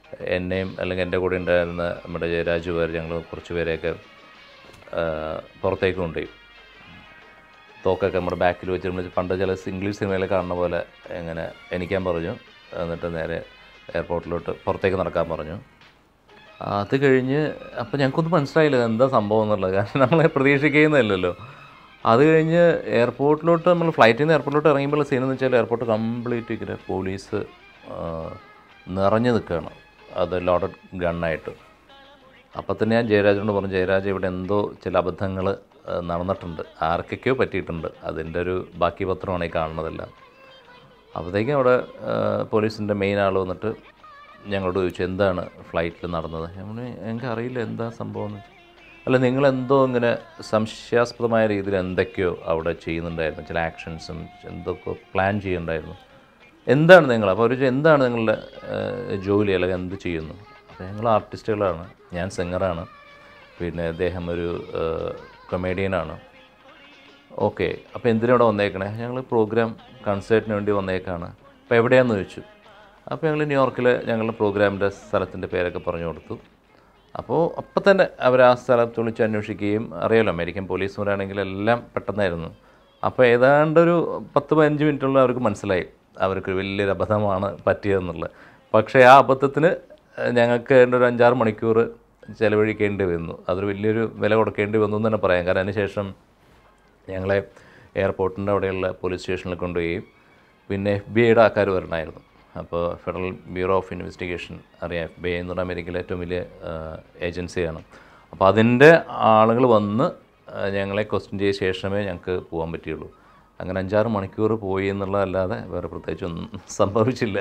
എന്നെയും അല്ലെങ്കിൽ എൻ്റെ കൂടെ ഉണ്ടായിരുന്ന നമ്മുടെ ജയരാജ് പേർ ഞങ്ങൾ കുറച്ച് പേരെയൊക്കെ ആ, പുറത്തേക്ക് കൊണ്ടുപോയി തോക്കൊക്കെ നമ്മുടെ ബാക്കിൽ വെച്ച് നമ്മൾ പണ്ട് ചില ഇംഗ്ലീഷ് സിനിമയിൽ കാണുന്ന പോലെ എങ്ങനെ എനിക്കാൻ പറഞ്ഞു എന്നിട്ട് നേരെ എയർപോർട്ടിലോട്ട് പുറത്തേക്ക് നടക്കാൻ പറഞ്ഞു അത് കഴിഞ്ഞ് അപ്പോൾ ഞങ്ങൾക്കൊന്നും മനസ്സിലായില്ല എന്താ സംഭവം എന്നുള്ളത് കാരണം നമ്മളെ പ്രതീക്ഷിക്കുന്നതല്ലല്ലോ അത് കഴിഞ്ഞ് എയർപോർട്ടിലോട്ട് നമ്മൾ ഫ്ലൈറ്റിൽ നിന്ന് എയർപോർട്ടിലോട്ട് ഇറങ്ങിയപ്പോൾ സീൻ എന്ന് വെച്ചാൽ എയർപോർട്ട് കംപ്ലീറ്റ് ഇങ്ങനെ പോലീസ് ആ, നിറഞ്ഞു നിൽക്കുകയാണ് അത് ലോഡഡ് ഗണ്ണായിട്ട് അപ്പം തന്നെ ഞാൻ ജയരാജനോട് പറഞ്ഞു ജയരാജ് ഇവിടെ എന്തോ ചില അബദ്ധങ്ങൾ നടന്നിട്ടുണ്ട് ആർക്കൊക്കെയോ പറ്റിയിട്ടുണ്ട് അതിൻ്റെ ഒരു ബാക്കി പത്രമാണ് ഈ കാണുന്നതെല്ലാം അപ്പോഴത്തേക്കും അവിടെ പോലീസിൻ്റെ മെയിൻ ആൾ വന്നിട്ട് ഞങ്ങളോട് ചോദിച്ചു എന്താണ് ഫ്ലൈറ്റിൽ നടന്നത് ഞങ്ങൾ എനിക്കറിയില്ല എന്താ സംഭവം എന്ന് അല്ല നിങ്ങളെന്തോ ഇങ്ങനെ സംശയാസ്പദമായ രീതിയിൽ എന്തൊക്കെയോ അവിടെ ചെയ്യുന്നുണ്ടായിരുന്നു ചില ആക്ഷൻസും എന്തൊക്കെ പ്ലാൻ ചെയ്യുന്നുണ്ടായിരുന്നു എന്താണ് നിങ്ങൾ അപ്പോൾ അവർ ചോദിച്ചു, എന്താണ് നിങ്ങളുടെ ഏഹ്, ജോലി അല്ലെങ്കിൽ എന്ത് ചെയ്യുന്നു അപ്പോൾ ഞങ്ങൾ ആർട്ടിസ്റ്റുകളാണ് ഞാൻ സിംഗറാണ് പിന്നെ അദ്ദേഹം ഒരു കൊമേഡിയനാണ് ഓക്കെ അപ്പോൾ എന്തിനവിടെ വന്നേക്കണേ ഞങ്ങൾ പ്രോഗ്രാം കൺസേർട്ടിന് വേണ്ടി വന്നേക്കാണ് അപ്പോൾ എവിടെയാണെന്ന് ചോദിച്ചു അപ്പോൾ ഞങ്ങൾ ന്യൂയോർക്കിൽ ഞങ്ങളുടെ പ്രോഗ്രാമിൻ്റെ സ്ഥലത്തിൻ്റെ പേരൊക്കെ പറഞ്ഞു കൊടുത്തു അപ്പോൾ അപ്പം തന്നെ അവർ ആ സ്ഥലത്ത് വിളിച്ച് അന്വേഷിക്കുകയും അറിയാലോ അമേരിക്കൻ പോലീസുകാരാണെങ്കിൽ എല്ലാം പെട്ടെന്നായിരുന്നു അപ്പോൾ ഏതാണ്ടൊരു പത്ത് പതിനഞ്ച് മിനിറ്റുള്ള അവർക്ക് മനസ്സിലായി അവർക്ക് വലിയൊരു അബദ്ധമാണ് പറ്റിയതെന്നുള്ളത് പക്ഷേ ആ അബദ്ധത്തിന് ഞങ്ങൾക്ക് അതിൻ്റെ ഒരു അഞ്ചാറ് മണിക്കൂർ ചിലവഴിക്കേണ്ടി വന്നു അതൊരു വലിയൊരു വില കൊടുക്കേണ്ടി വന്നു എന്ന് തന്നെ പറയാം കാരണം അതിനുശേഷം ഞങ്ങളെ എയർപോർട്ടിൻ്റെ അവിടെയുള്ള പോലീസ് സ്റ്റേഷനിൽ കൊണ്ടുപോയി പിന്നെ എഫ് ബി ഐയുടെ ആൾക്കാർ വരണമായിരുന്നു അപ്പോൾ ഫെഡറൽ ബ്യൂറോ ഓഫ് ഇൻവെസ്റ്റിഗേഷൻ അറിയാം എഫ് ബി ഐ എന്ന് പറഞ്ഞാൽ അമേരിക്കയിലെ ഏറ്റവും വലിയ ഏജൻസിയാണ് അപ്പോൾ അതിൻ്റെ ആളുകൾ വന്ന് ആ, ഞങ്ങളെ ക്വസ്റ്റ്യൻ ചെയ്ത ശേഷമേ ഞങ്ങൾക്ക് പോകാൻ പറ്റിയുള്ളൂ അങ്ങനെ അഞ്ചാറ് മണിക്കൂർ പോയി എന്നുള്ളതല്ലാതെ വേറെ പ്രത്യേകിച്ചൊന്നും സംഭവിച്ചില്ല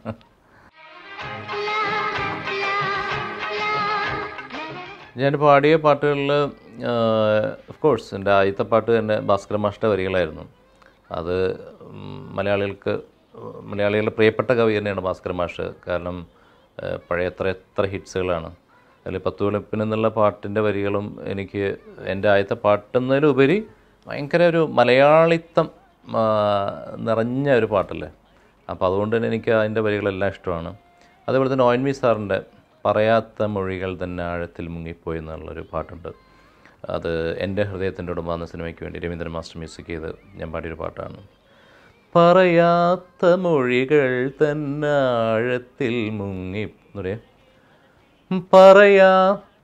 ഞാൻ പാടിയ പാട്ടുകളിൽ ഓഫ് കോഴ്സ് എൻ്റെ ആദ്യത്തെ പാട്ട് തന്നെ ഭാസ്കര മാഷ്ട വരികളായിരുന്നു അത് ഉം, മലയാളികൾക്ക് മലയാളികളുടെ പ്രിയപ്പെട്ട കവി തന്നെയാണ് ഭാസ്കര മാഷ് കാരണം ആ, പഴയ എത്ര എത്ര ഹിറ്റ്സുകളാണ് അതിൽ പത്ത് വെളുപ്പിന് എന്നുള്ള പാട്ടിൻ്റെ വരികളും എനിക്ക് എൻ്റെ ആദ്യത്തെ പാട്ടെന്നതിലുപരി ഭയങ്കര ഒരു മലയാളിത്തം ആ, നിറഞ്ഞ ഒരു പാട്ടല്ലേ അപ്പോൾ അതുകൊണ്ട് തന്നെ എനിക്ക് അതിൻ്റെ വരികളെല്ലാം ഇഷ്ടമാണ് അതേപോലെ തന്നെ ഒ എൻ വി സാറിൻ്റെ പറയാത്ത മൊഴികൾ തന്നെ ആഴത്തിൽ മുങ്ങിപ്പോയി എന്നുള്ളൊരു പാട്ടുണ്ട് അത് എൻ്റെ ഹൃദയത്തിൻ്റെ ഉടമ്പ എന്ന സിനിമയ്ക്ക് വേണ്ടി രവീന്ദ്രൻ മാസ്റ്റർ മ്യൂസിക് ചെയ്ത് ഞാൻ പാടിയൊരു പാട്ടാണ് പറയാത്ത മൊഴികൾ തന്നെ ആഴത്തിൽ മുങ്ങി എന്ന് പറയാ പറയാ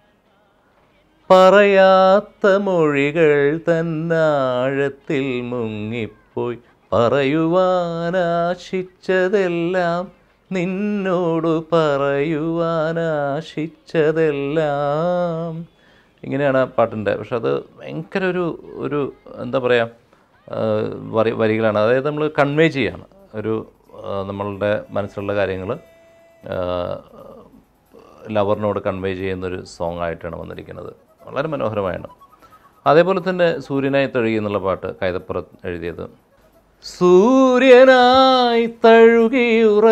പറയാത്ത മൊഴികൾ തന്നെ ആഴത്തിൽ മുങ്ങിപ്പോയി പറയുവാനാശിച്ചതെല്ലാം നിന്നോട് പറയുവാനാശിച്ചതെല്ലാം ഇങ്ങനെയാണ് ആ പാട്ടിൻ്റെ പക്ഷെ അത് ഭയങ്കര ഒരു ഒരു എന്താ പറയുക വരി വരികളാണ് അതായത് നമ്മൾ കൺവേ ചെയ്യാണ് ഒരു ആ, നമ്മളുടെ മനസ്സിലുള്ള കാര്യങ്ങൾ ലവറിനോട് കൺവേ ചെയ്യുന്നൊരു സോങ് ആയിട്ടാണ് വന്നിരിക്കുന്നത് വളരെ മനോഹരമായാണ് അതേപോലെ തന്നെ സൂര്യനായി തഴുകി എന്നുള്ള പാട്ട് കൈതപ്പുറത്ത് എഴുതിയത് സൂര്യനായി തഴുകി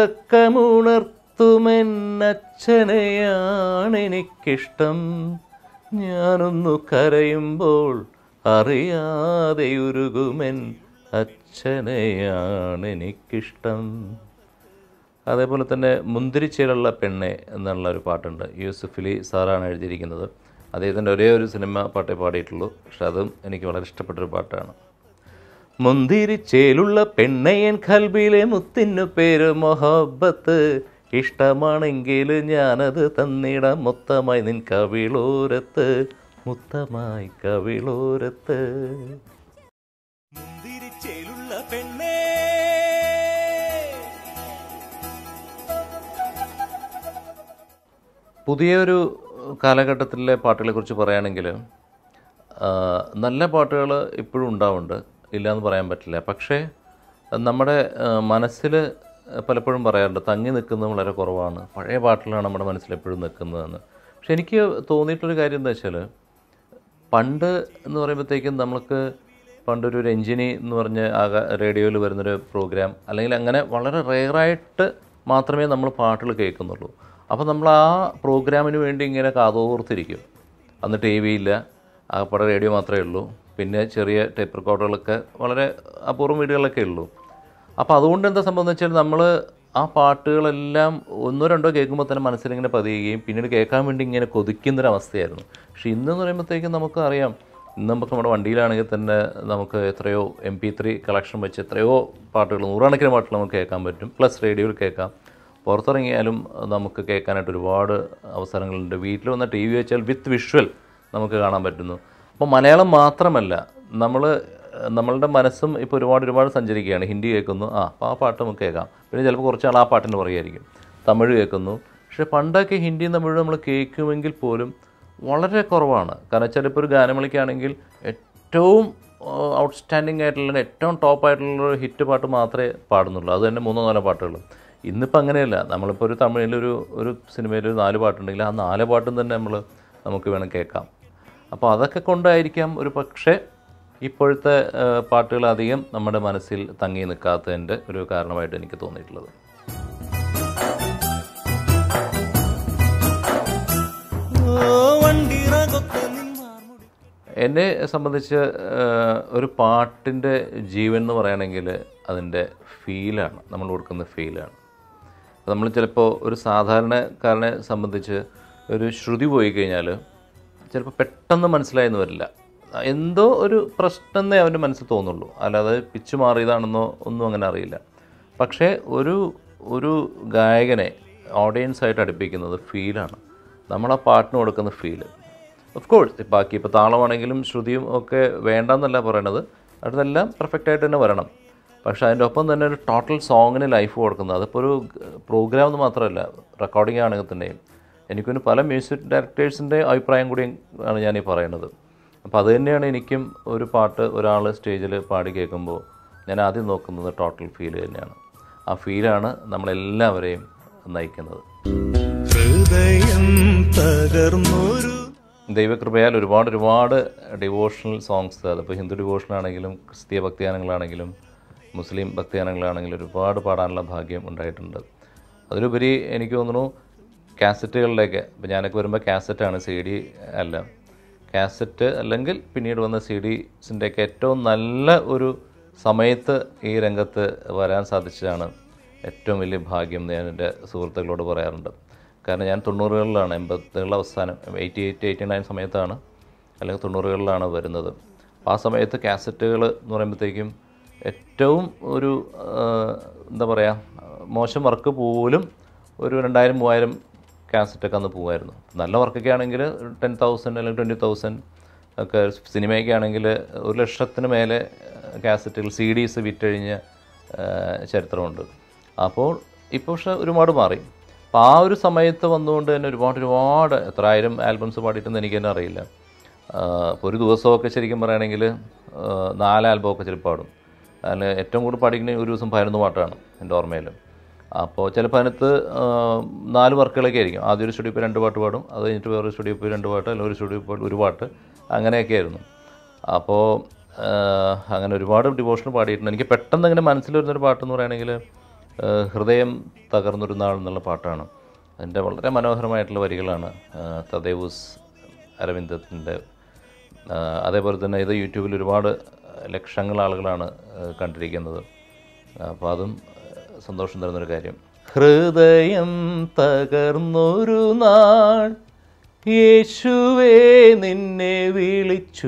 ഉറക്കമുണർത്തുമെന്നച്ഛനെയാണ് എനിക്കിഷ്ടം ഞാനൊന്നു കരയുമ്പോൾ അറിയാതെ ഉരുകുമെൻ അച്ഛനെയാണ് എനിക്കിഷ്ടം അതേപോലെ തന്നെ മുന്തിരിച്ചേലുള്ള പെണ്ണെ എന്നുള്ള ഒരു പാട്ടുണ്ട് യൂസുഫ് അലി സാറാണ് എഴുതിയിരിക്കുന്നത് അദ്ദേഹത്തിൻ്റെ ഒരേ ഒരു സിനിമ പാട്ടേ പാടിയിട്ടുള്ളൂ പക്ഷെ അതും എനിക്ക് വളരെ ഇഷ്ടപ്പെട്ടൊരു പാട്ടാണ് മുന്തിരിച്ചേലുള്ള പെണ്ണയൻ കൽബിലെ മുത്തിനു പേര് മൊഹബത്ത് ഇഷ്ടമാണെങ്കിൽ ഞാനത് തന്നിടാം മൊത്തമായി നിൻ കവിളോരത്ത് മുത്തമായി കവിളോരത്ത് മുന്തിരിച്ചേലുള്ള പെണ്ണേ പുതിയൊരു കാലഘട്ടത്തിലെ പാട്ടുകളെക്കുറിച്ച് പറയുകയാണെങ്കിൽ ആ, നല്ല പാട്ടുകൾ ഇപ്പോഴും ഉണ്ടാവുന്നുണ്ട് ഇല്ല എന്ന് പറയാൻ പറ്റില്ല പക്ഷേ നമ്മുടെ മനസ്സിൽ പലപ്പോഴും പറയാറുണ്ട് തങ്ങി നിൽക്കുന്നത് വളരെ കുറവാണ് പഴയ പാട്ടിലാണ് നമ്മുടെ മനസ്സിൽ എപ്പോഴും നിൽക്കുന്നതെന്ന് പക്ഷെ എനിക്ക് തോന്നിയിട്ടൊരു കാര്യം എന്താ വെച്ചാൽ പണ്ട് എന്ന് പറയുമ്പോഴത്തേക്കും നമ്മൾക്ക് പണ്ടൊരു രഞ്ജിനി എന്ന് പറഞ്ഞ് ആകാ റേഡിയോയിൽ വരുന്നൊരു പ്രോഗ്രാം അല്ലെങ്കിൽ അങ്ങനെ വളരെ റെയറായിട്ട് മാത്രമേ നമ്മൾ പാട്ടുകൾ കേൾക്കുന്നുള്ളൂ അപ്പോൾ നമ്മൾ ആ പ്രോഗ്രാമിന് വേണ്ടി ഇങ്ങനെ കാതോർത്തിരിക്കും അന്ന് ടി വി ഇല്ല ആകപ്പാടെ റേഡിയോ മാത്രമേ ഉള്ളൂ പിന്നെ ചെറിയ ടേപ്പ് റെക്കോർഡുകളൊക്കെ വളരെ അപൂർവം വീടുകളിലൊക്കെ ഉള്ളൂ അപ്പോൾ അതുകൊണ്ട് എന്താ സംഭവം എന്ന് വെച്ചാൽ നമ്മൾ ആ പാട്ടുകളെല്ലാം ഒന്നോ രണ്ടോ കേൾക്കുമ്പോൾ തന്നെ മനസ്സിലിങ്ങനെ പതിയുകയും പിന്നീട് കേൾക്കാൻ വേണ്ടി ഇങ്ങനെ കൊതിക്കുന്നൊരവസ്ഥയായിരുന്നു പക്ഷേ ഇന്നെന്ന് പറയുമ്പോഴത്തേക്കും നമുക്ക് അറിയാം ഇന്ന് നമുക്ക് നമ്മുടെ വണ്ടിയിലാണെങ്കിൽ തന്നെ നമുക്ക് എത്രയോ എം പി ത്രീ കളക്ഷൻ വെച്ച് എത്രയോ പാട്ടുകൾ നൂറുകണക്കിന് പാട്ടുകൾ നമുക്ക് കേൾക്കാൻ പറ്റും പ്ലസ് റേഡിയോയിൽ കേൾക്കാം പുറത്തിറങ്ങിയാലും നമുക്ക് കേൾക്കാനായിട്ട് ഒരുപാട് അവസരങ്ങളുണ്ട് വീട്ടിൽ വന്ന ടി വി വെച്ചാൽ വിത്ത് വിഷ്വൽ നമുക്ക് കാണാൻ പറ്റുന്നു അപ്പോൾ മലയാളം മാത്രമല്ല നമ്മൾ നമ്മളുടെ മനസ്സും ഇപ്പോൾ ഒരുപാട് ഒരുപാട് സഞ്ചരിക്കുകയാണ് ഹിന്ദി കേൾക്കുന്നു ആ അപ്പോൾ ആ പാട്ട് നമുക്ക് കേൾക്കാം പിന്നെ ചിലപ്പോൾ കുറച്ച് നാൾ ആ പാട്ടിൻ്റെ പറയുമായിരിക്കും തമിഴ് കേൾക്കുന്നു പക്ഷേ പണ്ടൊക്കെ ഹിന്ദിയും തമിഴും നമ്മൾ കേൾക്കുമെങ്കിൽ പോലും വളരെ കുറവാണ് കാരണം വെച്ചാൽ ഇപ്പോൾ ഒരു ഗാനമേളയ്ക്കാണെങ്കിൽ ഏറ്റവും ഔട്ട്സ്റ്റാൻഡിങ് ആയിട്ടുള്ള ഏറ്റവും ടോപ്പ് ആയിട്ടുള്ള ഒരു ഹിറ്റ് പാട്ട് മാത്രമേ പാടുന്നുള്ളൂ അത് തന്നെ മൂന്നോ നാലോ പാട്ടുകൾ ഇന്നിപ്പോൾ അങ്ങനെയല്ല നമ്മളിപ്പോൾ ഒരു തമിഴിലൊരു ഒരു സിനിമയിൽ ഒരു നാല് പാട്ടുണ്ടെങ്കിൽ ആ നാല് പാട്ടും തന്നെ നമ്മൾ നമുക്ക് വേണം കേൾക്കാം അപ്പോൾ അതൊക്കെ കൊണ്ടായിരിക്കാം ഒരു പക്ഷേ ഇപ്പോഴത്തെ ആ, പാട്ടുകൾ അധികം നമ്മുടെ മനസ്സിൽ തങ്ങി നിൽക്കാത്തതിൻ്റെ ഒരു കാരണമായിട്ട് എനിക്ക് തോന്നിയിട്ടുള്ളത് ഓ വണ്ടിറകൊക്കെ നിന്മാർമുടി എന്നെ സംബന്ധിച്ച് ആ, ഒരു പാട്ടിൻ്റെ ജീവൻ എന്ന് പറയുകയാണെങ്കിൽ അതിൻ്റെ ഫീലാണ് നമ്മൾ കൊടുക്കുന്ന ഫീലാണ് നമ്മൾ ചിലപ്പോൾ ഒരു സാധാരണക്കാരനെ സംബന്ധിച്ച് ഒരു ശ്രുതി പോയി കഴിഞ്ഞാൽ ചിലപ്പോൾ പെട്ടെന്ന് മനസ്സിലായെന്ന് വരില്ല എന്തോ ഒരു പ്രശ്നം എന്നേ അവൻ്റെ മനസ്സിൽ തോന്നുള്ളൂ അല്ലാതെ പിച്ച് മാറിയതാണെന്നോ ഒന്നും അങ്ങനെ അറിയില്ല പക്ഷേ ഒരു ഒരു ഗായകനെ ഓഡിയൻസ് ആയിട്ട് അടുപ്പിക്കുന്നത് ഫീലാണ് നമ്മൾ ആ പാട്ടിന് കൊടുക്കുന്ന ഫീല് ഓഫ് കോഴ്സ് ബാക്കി ഇപ്പോൾ താളമാണെങ്കിലും ശ്രുതിയും ഒക്കെ വേണ്ടെന്നല്ല പറയണത് അതെല്ലാം പെർഫെക്റ്റ് ആയിട്ട് തന്നെ വരണം പക്ഷേ അതിൻ്റെ ഒപ്പം തന്നെ ഒരു ടോട്ടൽ സോങ്ങിന് ലൈഫ് കൊടുക്കുന്നത് അതിപ്പോൾ ഒരു പ്രോഗ്രാം എന്ന് മാത്രമല്ല റെക്കോർഡിംഗ് ആണെങ്കിൽ തന്നെയും എനിക്കൊരു പല മ്യൂസിക് ഡയറക്ടേഴ്സിൻ്റെ അഭിപ്രായം കൂടി ആണ് ഞാൻ ഈ പറയുന്നത് അപ്പോൾ അത് തന്നെയാണ് എനിക്കും ഒരു പാട്ട് ഒരാൾ സ്റ്റേജിൽ പാടി കേൾക്കുമ്പോൾ ഞാൻ ആദ്യം നോക്കുന്നത് ടോട്ടൽ ഫീൽ തന്നെയാണ് ആ ഫീലാണ് നമ്മളെല്ലാവരെയും നയിക്കുന്നത് ഹൃദയം തകർന്നൊരു ദൈവകൃപയാൽ ഒരുപാട് ഒരുപാട് ഡിവോഷണൽ സോങ്സ് അതിപ്പോൾ ഹിന്ദു ഡിവോഷണൽ ആണെങ്കിലും ക്രിസ്തീയ ഭക്തിഗാനങ്ങളാണെങ്കിലും മുസ്ലിം ഭക്തിഗാനങ്ങളാണെങ്കിലും ഒരുപാട് പാടാനുള്ള ഭാഗ്യം ഉണ്ടായിട്ടുണ്ട് അതിലുപരി എനിക്ക് തോന്നുന്നു കാസറ്റുകളിലേക്ക് ഇപ്പോൾ ഞാനൊക്കെ വരുമ്പോൾ കാസറ്റാണ് സി ഡി അല്ല കാസറ്റ് അല്ലെങ്കിൽ പിന്നീട് വന്ന സി ഡീസിൻ്റെയൊക്കെ ഏറ്റവും നല്ല ഒരു സമയത്ത് ഈ രംഗത്ത് വരാൻ സാധിച്ചതാണ് ഏറ്റവും വലിയ ഭാഗ്യം എന്ന് ഞാൻ എൻ്റെ സുഹൃത്തുക്കളോട് പറയാറുണ്ട് കാരണം ഞാൻ തൊണ്ണൂറുകളിലാണ് എൺപതുകളുടെ അവസാനം എയ്റ്റി എയ്റ്റ് എയ്റ്റി നയൻ സമയത്താണ് അല്ലെങ്കിൽ തൊണ്ണൂറുകളിലാണ് വരുന്നത് അപ്പോൾ ആ സമയത്ത് കാസറ്റുകൾ എന്ന് പറയുമ്പോഴത്തേക്കും ഏറ്റവും ഒരു ആ, എന്താ പറയുക മോശം വർക്ക് പോലും ഒരു രണ്ടായിരം മൂവായിരം കാസറ്റൊക്കെ അന്ന് പോകുമായിരുന്നു നല്ല വർക്കൊക്കെ ആണെങ്കിൽ ടെൻ തൗസൻഡ് അല്ലെങ്കിൽ ട്വൻറ്റി തൗസൻഡ് ഒക്കെ സിനിമയൊക്കെ ആണെങ്കിൽ ഒരു ലക്ഷത്തിന് മേലെ കാസറ്റുകൾ സി ഡീസ് വിറ്റഴിഞ്ഞ ആ, ചരിത്രമുണ്ട് അപ്പോൾ ഇപ്പോൾ പക്ഷേ ഒരുപാട് മാറി അപ്പോൾ ആ ഒരു സമയത്ത് വന്നുകൊണ്ട് തന്നെ ഒരുപാട് ഒരുപാട് എത്ര ആയിരം ആൽബംസ് പാടിയിട്ടെന്ന് എനിക്ക് തന്നെ അറിയില്ല ഇപ്പോൾ ഒരു ദിവസമൊക്കെ ശരിക്കും പറയുകയാണെങ്കിൽ നാല് ആൽബമൊക്കെ ചിലപ്പോൾ പാടും അതിൽ ഏറ്റവും കൂടുതൽ പാടിക്കുന്ന ഒരു ദിവസം പതിനൊന്ന് പാട്ടാണ് എൻ്റെ ഓർമ്മയിൽ അപ്പോൾ ചിലപ്പോൾ അതിനകത്ത് ആ, നാല് വർക്കുകളൊക്കെ ആയിരിക്കും ആദ്യം ഒരു സ്റ്റുഡിയോ പോയി രണ്ട് പാട്ട് പാടും അത് കഴിഞ്ഞിട്ട് വേറൊരു സ്റ്റുഡിയോ പോയി രണ്ട് പാട്ട് അല്ലെങ്കിൽ ഒരു സ്റ്റുഡിയോ പോയി ഒരു പാട്ട് അങ്ങനെയൊക്കെ ആയിരുന്നു അപ്പോൾ ആ, അങ്ങനെ ഒരുപാട് ഡിവോഷണൽ പാടിയിട്ടുണ്ട് എനിക്ക് പെട്ടെന്ന് അങ്ങനെ മനസ്സിൽ വരുന്നൊരു പാട്ടെന്ന് പറയുകയാണെങ്കിൽ ആ, ഹൃദയം തകർന്നൊരു നാൾ എന്നുള്ള പാട്ടാണ് അതിൻ്റെ വളരെ മനോഹരമായിട്ടുള്ള വരികളാണ് ആ, തദേവുസ് അരവിന്ദത്തിൻ്റെ ആ, അതേപോലെ തന്നെ ഇത് യൂട്യൂബിൽ ഒരുപാട് ലക്ഷങ്ങൾ ആളുകളാണ് ആ, കണ്ടിരിക്കുന്നത് അപ്പോൾ അതും ആ, സന്തോഷം തരുന്നൊരു കാര്യം ഹൃദയം തകർന്നൊരു നാൾ യേശുവേ നിന്നെ വിളിച്ചു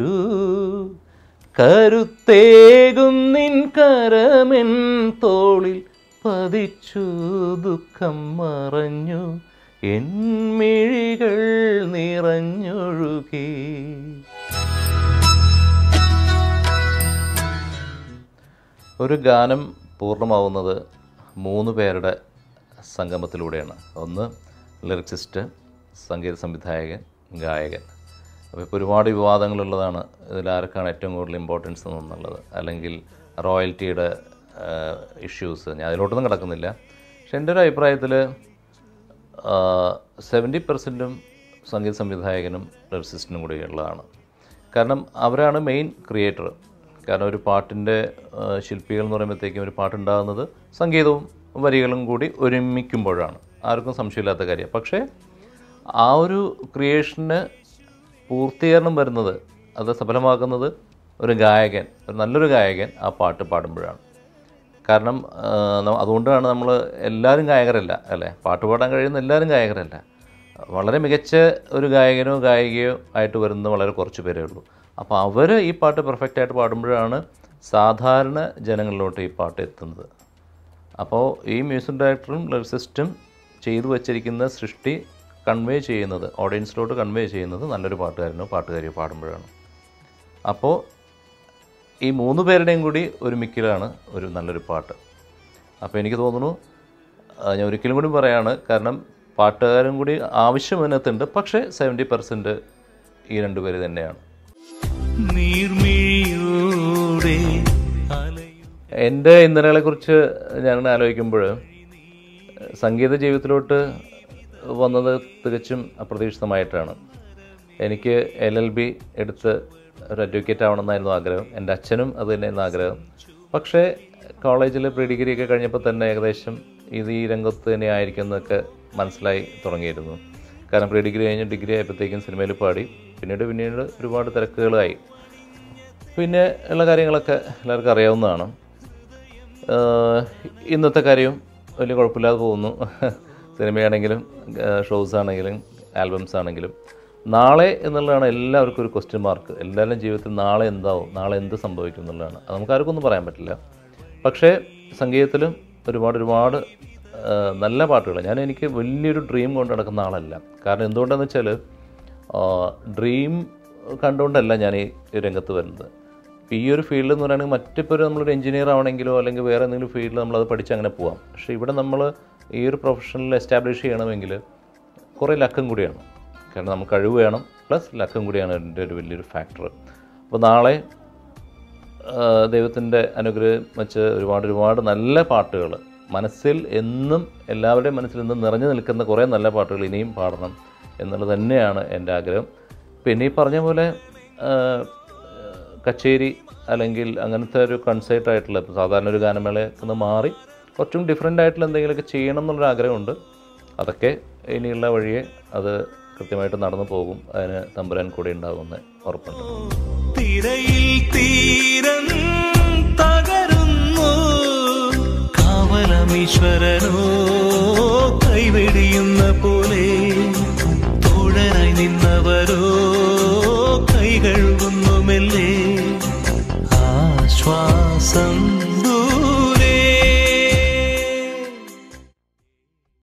കരുത്തേകും നിൻ കരമെൻ തോളിൽ പതിച്ചു ദുഃഖം മറഞ്ഞു എൻ മിഴികൾ നിറഞ്ഞൊഴുകി ഒരു ഗാനം പൂർണ്ണമാവുന്നത് മൂന്ന് പേരുടെ സംഗമത്തിലൂടെയാണ് ഒന്ന് ലിറിക്സിസ്റ്റ് സംഗീത സംവിധായകൻ ഗായകൻ അപ്പോൾ ഇപ്പോൾ ഒരുപാട് വിവാദങ്ങളുള്ളതാണ് ഇതിൽ ആർക്കാണ് ഏറ്റവും കൂടുതൽ ഇമ്പോർട്ടൻസ് എന്നുള്ളത് അല്ലെങ്കിൽ റോയൽറ്റിയുടെ ഇഷ്യൂസ് ഞാൻ അതിലോട്ടൊന്നും കിടക്കുന്നില്ല പക്ഷെ എൻ്റെ ഒരു അഭിപ്രായത്തിൽ സെവൻറ്റി പെർസെൻറ്റും സംഗീത സംവിധായകനും ലിറിസിസ്റ്റിനും കൂടി ഉള്ളതാണ് കാരണം അവരാണ് മെയിൻ ക്രിയേറ്റർ കാരണം ഒരു പാട്ടിൻ്റെ ആ, ശില്പികൾ എന്ന് പറയുമ്പോഴത്തേക്കും ഒരു പാട്ടുണ്ടാകുന്നത് സംഗീതവും വരികളും കൂടി ഒരുമിക്കുമ്പോഴാണ് ആർക്കും സംശയമില്ലാത്ത കാര്യം പക്ഷേ ആ ഒരു ക്രിയേഷന് പൂർത്തീകരണം വരുന്നത് അത് സഫലമാക്കുന്നത് ഒരു ഗായകൻ ഒരു നല്ലൊരു ഗായകൻ ആ പാട്ട് പാടുമ്പോഴാണ് കാരണം ആ, ന- അതുകൊണ്ടാണ് നമ്മൾ എല്ലാവരും ഗായകരല്ല അല്ലേ പാട്ട് പാടാൻ കഴിയുന്ന എല്ലാവരും ഗായകരല്ല വളരെ മികച്ച ഒരു ഗായകനോ ഗായികയോ ആയിട്ട് വരുന്ന വളരെ കുറച്ച് പേരേ ഉള്ളൂ അപ്പോൾ അവർ ഈ പാട്ട് പെർഫെക്റ്റ് ആയിട്ട് പാടുമ്പോഴാണ് സാധാരണ ജനങ്ങളിലോട്ട് ഈ പാട്ട് എത്തുന്നത് അപ്പോൾ ഈ മ്യൂസിക് ഡയറക്ടറും ലിറിസിസ്റ്റും ചെയ്തു വച്ചിരിക്കുന്ന സൃഷ്ടി കൺവേ ചെയ്യുന്നത് ഓഡിയൻസിലോട്ട് കൺവേ ചെയ്യുന്നത് നല്ലൊരു പാട്ടുകാരനോ പാട്ടുകാരിയോ പാടുമ്പോഴാണ് അപ്പോൾ ഈ മൂന്ന് പേരുടെയും കൂടി ഒരുമിക്കലാണ് ഒരു നല്ലൊരു പാട്ട് അപ്പോൾ എനിക്ക് തോന്നുന്നു ആ, ഞാൻ ഒരിക്കലും കൂടി പറയാണ് കാരണം പാട്ടുകാരും കൂടി ആവശ്യം അതിനകത്തുണ്ട് പക്ഷേ സെവൻറ്റി പെർസെൻറ്റ് ഈ രണ്ട് പേര് തന്നെയാണ് നീർമിഴിയോടെ അലയും എൻ്റെ ഇന്നലകളെക്കുറിച്ച് ഞാൻ ആലോചിക്കുമ്പോൾ സംഗീത ജീവിതത്തിലോട്ട് വന്നത് തികച്ചും അപ്രതീക്ഷിതമായിട്ടാണ് എനിക്ക് എൽ എൽ ബി എടുത്ത് ഒരു അഡ്വക്കേറ്റ് ആവണമെന്നായിരുന്നു ആഗ്രഹം എൻ്റെ അച്ഛനും അത് തന്നെയായിരുന്നു ആഗ്രഹം പക്ഷേ കോളേജിൽ പ്രീ ഡിഗ്രി ഒക്കെ കഴിഞ്ഞപ്പോൾ തന്നെ ഏകദേശം ഇത് ഈ രംഗത്ത് തന്നെ ആയിരിക്കും എന്നൊക്കെ മനസ്സിലായി തുടങ്ങിയിരുന്നു കാരണം പ്രീ ഡിഗ്രി കഴിഞ്ഞ് ഡിഗ്രി ആയപ്പോഴത്തേക്കും സിനിമയിൽ പാടി പിന്നീട് പിന്നീട് ഒരുപാട് തിരക്കുകളായി പിന്നെ ഉള്ള കാര്യങ്ങളൊക്കെ എല്ലാവർക്കും അറിയാവുന്നതാണ് ആഹ് ഇന്നത്തെ കാര്യവും വലിയ കുഴപ്പമില്ലാതെ പോകുന്നു സിനിമയാണെങ്കിലും ഷോസ് ആണെങ്കിലും ആൽബംസ് ആണെങ്കിലും നാളെ എന്നുള്ളതാണ് എല്ലാവർക്കും ഒരു ക്വസ്റ്റ്യൻ മാർക്ക് എല്ലാവരുടെയും ജീവിതത്തിൽ നാളെ എന്താവും നാളെ എന്ത് സംഭവിക്കും എന്നുള്ളതാണ് അത് നമുക്ക് ആർക്കൊന്നും പറയാൻ പറ്റില്ല പക്ഷേ സംഗീതത്തിലും ഒരുപാട് ഒരുപാട് ആഹ് നല്ല പാട്ടുകൾ ഞാൻ എനിക്ക് വലിയൊരു ഡ്രീം കൊണ്ട് നടക്കുന്ന ആളല്ല കാരണം എന്തുകൊണ്ടാണെന്ന് വെച്ചാൽ ഡ്രീം കണ്ടുകൊണ്ടല്ല ഞാൻ ഈ രംഗത്ത് വരുന്നത് ഇപ്പം ഈ ഒരു ഫീൽഡ് എന്ന് പറയുകയാണെങ്കിൽ മറ്റിപ്പോൾ ഒരു നമ്മളൊരു എഞ്ചിനീയർ ആവണമെങ്കിലോ അല്ലെങ്കിൽ വേറെ എന്തെങ്കിലും ഫീൽഡിൽ നമ്മളത് പഠിച്ച് അങ്ങനെ പോവാം പക്ഷേ ഇവിടെ നമ്മൾ ഈ ഒരു പ്രൊഫഷനിൽ എസ്റ്റാബ്ലിഷ് ചെയ്യണമെങ്കിൽ കുറേ ലക്കം കൂടിയാണ് കാരണം നമുക്ക് കഴിവ് വേണം പ്ലസ് ലക്കം കൂടിയാണ് എൻ്റെ ഒരു വലിയൊരു ഫാക്ടർ അപ്പോൾ നാളെ ദൈവത്തിൻ്റെ അനുഗ്രഹം വെച്ച് ഒരുപാട് ഒരുപാട് നല്ല പാട്ടുകൾ മനസ്സിൽ എന്നും എല്ലാവരുടെയും മനസ്സിൽ എന്നും നിറഞ്ഞു നിൽക്കുന്ന കുറേ നല്ല പാട്ടുകൾ ഇനിയും പാടണം എന്നുള്ളത് തന്നെയാണ് എൻ്റെ ആഗ്രഹം പിന്നെ ഈ പറഞ്ഞ പോലെ ആ, കച്ചേരി അല്ലെങ്കിൽ അങ്ങനത്തെ ഒരു കൺസേർട്ട് ആയിട്ടുള്ള ഇപ്പോൾ സാധാരണ ഒരു ഗാനമേളയിൽ നിന്ന് മാറി കുറച്ചും ഡിഫറെൻ്റ് ആയിട്ടുള്ള എന്തെങ്കിലുമൊക്കെ ചെയ്യണം എന്നുള്ളൊരു ആഗ്രഹമുണ്ട് അതൊക്കെ ഇനിയുള്ള വഴിയെ അത് കൃത്യമായിട്ട് നടന്നു പോകും അതിന് തമ്പുരാൻ കൂടെ ഉണ്ടാകുമെന്ന് ഉറപ്പുണ്ട് തിരയിൽ തീരം തകരുന്നു കാവലമീശ്വരനോ കൈവെടിയുന്ന പോലെ തോഴനായി നിന്നവരോ കൈ കഴുകുന്നു മെല്ലെ ആശ്വാസം